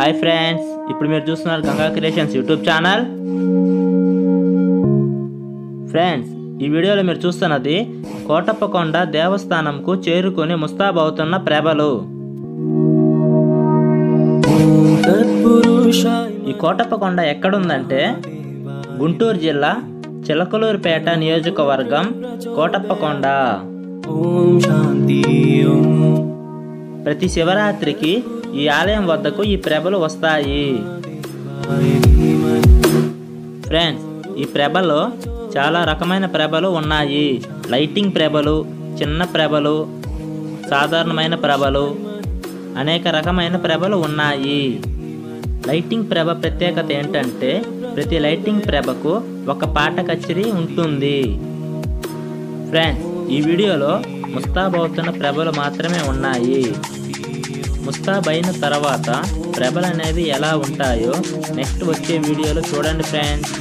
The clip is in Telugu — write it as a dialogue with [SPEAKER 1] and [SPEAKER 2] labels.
[SPEAKER 1] హాయ్ ఫ్రెండ్స్ ఇప్పుడు మీరు చూస్తున్నారు Ganga creations YouTube channel friends ఈ వీడియోలో మీరు చూస్తున్నది కోటప్పకొండ దేవస్థానంకు చేరుకొని ముస్తాబవుతున్న ప్రభలు ఈ కోటప్పకొండ ఎక్కడుందంటే గుంటూరు జిల్లా చిలకలూరుపేట నియోజకవర్గం కోటప్పకొండ
[SPEAKER 2] ఓం శాంతి ఓం
[SPEAKER 1] ప్రతి శివరాత్రికి ఈ ఆలయం వద్దకు ఈ ప్రభలు వస్తాయి ఫ్రెండ్స్ ఈ ప్రభలో చాలా రకమైన ప్రభలు ఉన్నాయి లైటింగ్ ప్రభలు చిన్న ప్రభలు సాధారణమైన ప్రభలు అనేక రకమైన ప్రభలు ఉన్నాయి లైటింగ్ ప్రభ ప్రత్యేకత ఏంటంటే ప్రతి లైటింగ్ ప్రభకు ఒక పాట కచేరీ ఉంటుంది ఫ్రెండ్స్ ఈ వీడియోలో ముస్తాబ్ అవుతున్న ప్రభలు మాత్రమే ఉన్నాయి ముస్తాబ్ అయిన తర్వాత ప్రభలు అనేవి ఎలా ఉంటాయో నెక్స్ట్ వచ్చే వీడియోలో చూడండి ఫ్రెండ్స్